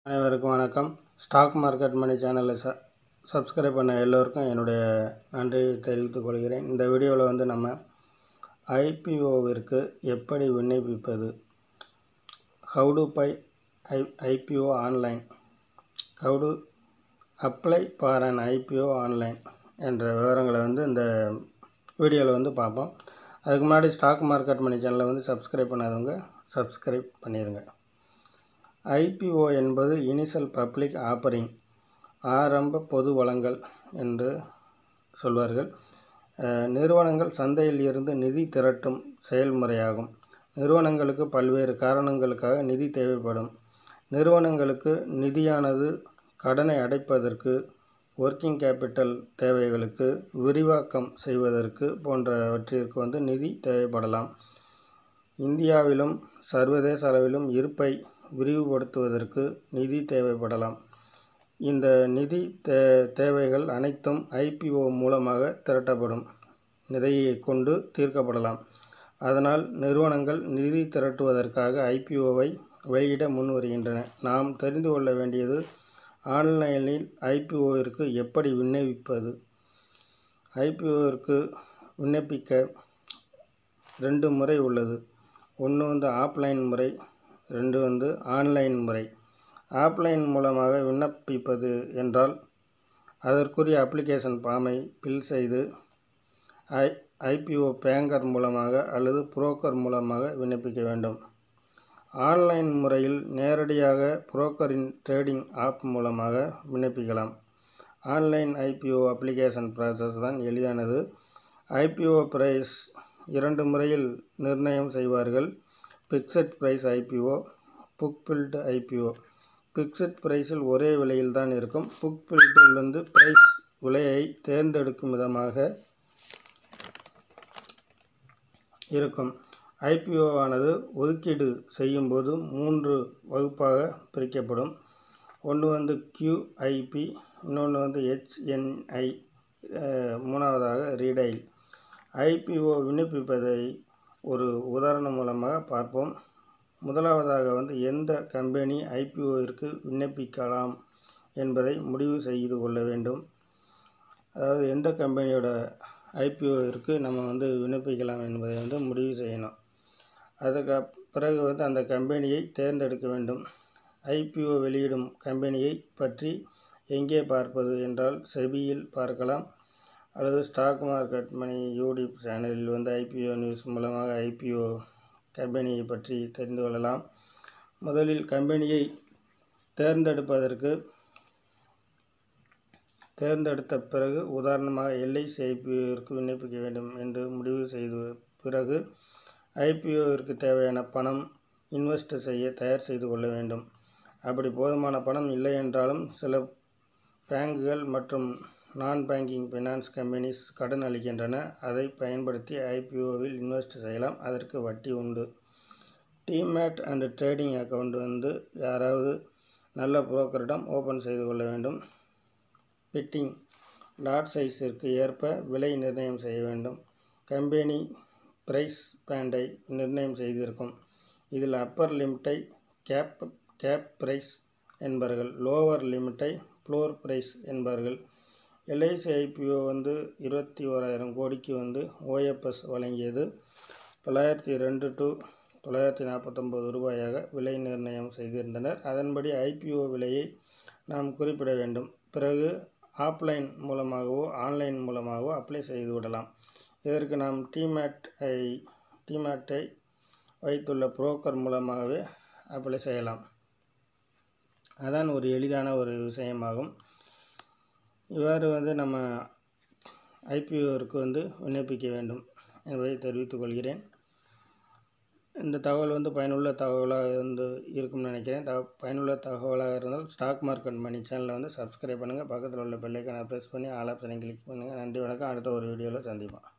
அனைவருக்கும் வணக்கம் stock market மணி சேனலை ச சப்ஸ்கிரைப் பண்ண எல்லோருக்கும் என்னுடைய நன்றியை தெரிவித்துக் கொள்கிறேன் இந்த வீடியோவில் வந்து நம்ம ஐபிஓவிற்கு எப்படி விண்ணப்பிப்பது how to buy I IPO online how to apply for an IPO online என்ற விவரங்களை வந்து இந்த வீடியோவில் வந்து பார்ப்போம் அதுக்கு முன்னாடி ஸ்டாக் மார்க்கெட் மணி சேனலை வந்து சப்ஸ்கிரைப் பண்ணாதவங்க சப்ஸ்கிரைப் பண்ணிடுங்க ஐபிஓ என்பது இனிஷியல் பப்ளிக் ஆஃபரிங் ஆரம்ப பொது வழங்கல் என்று சொல்வார்கள் அஹ், நிறுவனங்கள் சந்தையில் இருந்து நிதி திரட்டும் செயல்முறையாகும் நிறுவனங்களுக்கு பல்வேறு காரணங்களுக்காக நிதி தேவைப்படும் நிறுவனங்களுக்கு நிதியானது கடனை அடைப்பதற்கு ஒர்க்கிங் கேபிட்டல் தேவைகளுக்கு விரிவாக்கம் செய்வதற்கு போன்றவற்றிற்கு வந்து நிதி தேவைப்படலாம் இந்தியாவிலும் சர்வதேச அளவிலும் இருப்பை விரிவுபடுத்துவதற்கு நிதி தேவைப்படலாம் இந்த நிதி தே தேவைகள் அனைத்தும் ஐபிஓ மூலமாக திரட்டப்படும் நிதியை கொண்டு தீர்க்கப்படலாம் அதனால் நிறுவனங்கள் நிதி திரட்டுவதற்காக ஐபிஓவை வெளியிட முன் வருகின்றன நாம் தெரிந்து கொள்ள வேண்டியது ஆன்லைனில் ஐபிஓவிற்கு எப்படி விண்ணப்பிப்பது ஐபிஓவிற்கு விண்ணப்பிக்க ரெண்டு முறை உள்ளது ஒன்று வந்து ஆஃப்லைன் முறை ரெண்டு வந்து ஆன்லைன் முறை ஆஃப்லைன் மூலமாக விண்ணப்பிப்பது என்றால் அதற்குரிய அப்ளிகேஷன் ஃபார்மை ஃபில் செய்து ஐ ஐபிஓ பேங்கர் மூலமாக அல்லது புரோக்கர் மூலமாக விண்ணப்பிக்க வேண்டும் ஆன்லைன் முறையில் நேரடியாக புரோக்கரின் ட்ரேடிங் ஆப் மூலமாக விண்ணப்பிக்கலாம் ஆன்லைன் ஐபிஓ அப்ளிகேஷன் ப்ராசஸ் தான் எளிதானது ஐபிஓ பிரைஸ் இரண்டு முறையில் நிர்ணயம் செய்வார்கள் fixed price IPO book build IPO fixed பிரைஸில் ஒரே விலையில் தான் இருக்கும் புக் பில்டில் வந்து பிரைஸ் விலையை தேர்ந்தெடுக்கும் விதமாக இருக்கும் ஐபிஓ ஆனது ஒதுக்கீடு செய்யும்போது மூன்று வகுப்பாக பிரிக்கப்படும் ஒன்று வந்து கியூஐபி இன்னொன்று வந்து ஹெச்என்ஐ மூணாவதாக ரீடைல் ஐபிஓ விண்ணப்பிப்பதை ஒரு உதாரணம் மூலமாக பார்ப்போம் முதலாவதாக வந்து எந்த கம்பெனி ஐபிஓவிற்கு விண்ணப்பிக்கலாம் என்பதை முடிவு செய்து கொள்ள வேண்டும் அதாவது எந்த கம்பெனியோட ஐபிஓவிற்கு நம்ம வந்து விண்ணப்பிக்கலாம் என்பதை வந்து முடிவு செய்யணும் அதுக்கு பிறகு வந்து அந்த கம்பெனியை தேர்ந்தெடுக்க வேண்டும் ஐபிஓ வெளியிடும் கம்பெனியை பற்றி எங்கே பார்ப்பது என்றால் செபியில் பார்க்கலாம் அல்லது ஸ்டாக் மார்க்கெட் மணி யூடியூப் சேனலில் வந்து ஐபிஓ நியூஸ் மூலமாக ஐபிஓ கம்பெனியை பற்றி தெரிந்து கொள்ளலாம் முதலில் கம்பெனியை தேர்ந்தெடுப்பதற்கு தேர்ந்தெடுத்த பிறகு உதாரணமாக எல்ஐசி ஐபிஓவிற்கு விண்ணப்பிக்க வேண்டும் என்று முடிவு செய்த பிறகு ஐபிஓவிற்கு தேவையான பணம் இன்வெஸ்ட் செய்ய தயார் செய்து கொள்ள வேண்டும் அப்படி போதுமான பணம் இல்லை என்றாலும் சில பேங்குகள் மற்றும் நான் பேங்கிங் ஃபைனான்ஸ் கம்பெனிஸ் கடன் அளிக்கின்றன அதை பயன்படுத்தி ஐபிஓவில் இன்வெஸ்ட் செய்யலாம் அதற்கு வட்டி உண்டு டிமேட் அண்ட் ட்ரேடிங் அக்கவுண்ட் வந்து யாராவது நல்ல புரோக்கரிடம் ஓப்பன் செய்து கொள்ள வேண்டும் பிட்டிங் லாட் சைஸிற்கு ஏற்ப விலை நிர்ணயம் செய்ய வேண்டும் கம்பெனி பிரைஸ் பேண்டை நிர்ணயம் செய்திருக்கும் இதில் அப்பர் லிமிட்டை கேப் கேப் பிரைஸ் என்பார்கள் லோவர் லிமிட்டை ஃப்ளோர் பிரைஸ் என்பார்கள் எல்ஐசி ஐபிஓ வந்து இருபத்தி ஓராயிரம் கோடிக்கு வந்து ஓஎஃப்எஸ் வழங்கியது தொள்ளாயிரத்தி ரெண்டு டு தொள்ளாயிரத்தி நாற்பத்தொம்பது ரூபாயாக விலை நிர்ணயம் செய்திருந்தனர் அதன்படி ஐபிஓ விலையை நாம் குறிப்பிட வேண்டும் பிறகு ஆஃப்லைன் மூலமாகவோ ஆன்லைன் மூலமாகவோ அப்ளை செய்து விடலாம் இதற்கு நாம் டிமேட் ஐ டிமேட்டை வைத்துள்ள புரோக்கர் மூலமாகவே அப்ளை செய்யலாம் அதான் ஒரு எளிதான ஒரு விஷயமாகும் இவ்வாறு வந்து நம்ம ஐபிஓவிற்கு வந்து விண்ணப்பிக்க வேண்டும் என்பதை தெரிவித்துக் கொள்கிறேன் இந்த தகவல் வந்து பயனுள்ள தகவலாக இருந்து இருக்கும்னு நினைக்கிறேன் தக பயனுள்ள தகவலாக இருந்தால் ஸ்டாக் மார்க்கெட் மணி சேனலை வந்து சப்ஸ்கிரைப் பண்ணுங்கள் பக்கத்தில் உள்ள பெல்லைக்கான ப்ரெஸ் பண்ணி ஆல் ஆப்ஷனை கிளிக் பண்ணுங்கள் நன்றி வணக்கம் அடுத்த ஒரு வீடியோவில் சந்திப்போம்